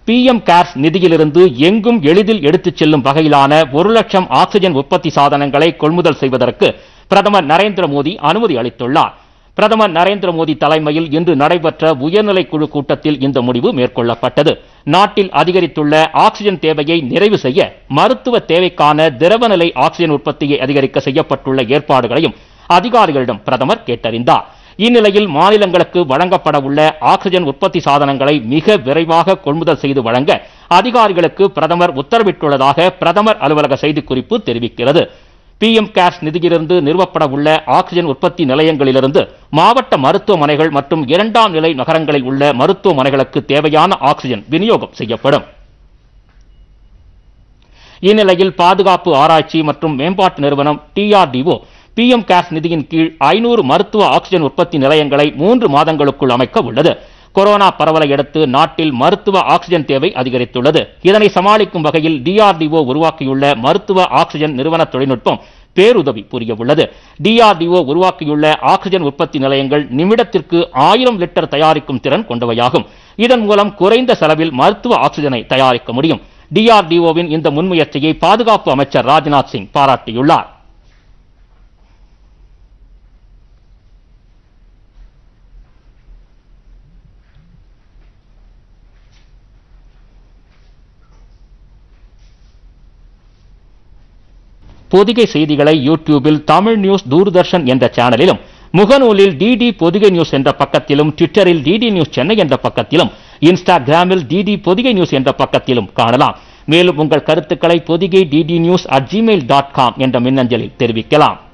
PM CARES நிதியிலிருந்து எங்கும் எளிதில் எடுத்துச் செல்லும் வகையிலான ஒரு லட்சம் ஆக்ஸிஜன் உற்பத்தி சாதனங்களை கொள்முதல் செய்வதற்கு பிரதமர் நரேந்திர மோடி அனுமதி அளித்துள்ளார் பிரதமர் நரேந்திர மோடி தலைமையில் இன்று நடைபெற்ற உயர்நிலை குழு கூட்டத்தில் இந்த முடிவு மேற்கொள்ளப்பட்டது நாட்டில் அதிகரித்துள்ள ஆக்ஸிஜன் தேவையை நிறைவு செய்ய மருத்துவ தேவைக்கான திரவநிலை ஆக்ஸிஜன் உற்பத்தியை அதிகரிக்க செய்யப்பட்டுள்ள ஏற்பாடுகளையும் அதிகாரிகளிடம் பிரதமர் கேட்டறிந்தார் இந்நிலையில் மாநிலங்களுக்கு வழங்கப்பட உள்ள ஆக்ஸிஜன் உற்பத்தி சாதனங்களை மிக விரைவாக கொள்முதல் செய்து வழங்க அதிகாரிகளுக்கு பிரதமர் உத்தரவிட்டுள்ளதாக பிரதமர் அலுவலக செய்திக்குறிப்பு தெரிவிக்கிறது பிஎம் கேர்ஸ் நிதியிலிருந்து நிறுவப்பட உள்ள ஆக்ஸிஜன் உற்பத்தி நிலையங்களிலிருந்து மாவட்ட மருத்துவமனைகள் மற்றும் இரண்டாம் நிலை நகரங்களில் உள்ள மருத்துவமனைகளுக்கு தேவையான ஆக்ஸிஜன் விநியோகம் செய்யப்படும் இந்நிலையில் பாதுகாப்பு ஆராய்ச்சி மற்றும் மேம்பாட்டு நிறுவனம் டிஆர்டிஓ பிஎம் கேர்ஸ் நிதியின் கீழ் ஐநூறு மருத்துவ ஆக்ஸிஜன் உற்பத்தி நிலையங்களை மூன்று மாதங்களுக்குள் அமைக்க உள்ளது கொரோனா பரவலை அடுத்து நாட்டில் மருத்துவ ஆக்ஸிஜன் தேவை அதிகரித்துள்ளது இதனை சமாளிக்கும் வகையில் டிஆர்டிஓ உருவாக்கியுள்ள மருத்துவ ஆக்ஸிஜன் நிறுவன தொழில்நுட்பம் பேருதவி புரிய உள்ளது டிஆர்டிஓ உருவாக்கியுள்ள ஆக்ஸிஜன் உற்பத்தி நிலையங்கள் நிமிடத்திற்கு ஆயிரம் லிட்டர் தயாரிக்கும் திறன் கொண்டவையாகும் இதன் மூலம் குறைந்த செலவில் மருத்துவ ஆக்ஸிஜனை தயாரிக்க முடியும் டிஆர்டிஓவின் இந்த முன்முயற்சியை பாதுகாப்பு அமைச்சர் ராஜ்நாத் சிங் பாராட்டியுள்ளார் பொதிகை செய்திகளை யூடியூபில் தமிழ் நியூஸ் தூர்தர்ஷன் என்ற சேனலிலும் முகநூலில் டிடி பொதிகை நியூஸ் என்ற பக்கத்திலும் ட்விட்டரில் டிடி நியூஸ் சென்னை என்ற பக்கத்திலும் இன்ஸ்டாகிராமில் டிடி பொதிகை நியூஸ் என்ற பக்கத்திலும் காணலாம் மேலும் உங்கள் கருத்துக்களை Podhigai DD news at Gmail dot com என்ற மின்னஞ்சலில் தெரிவிக்கலாம்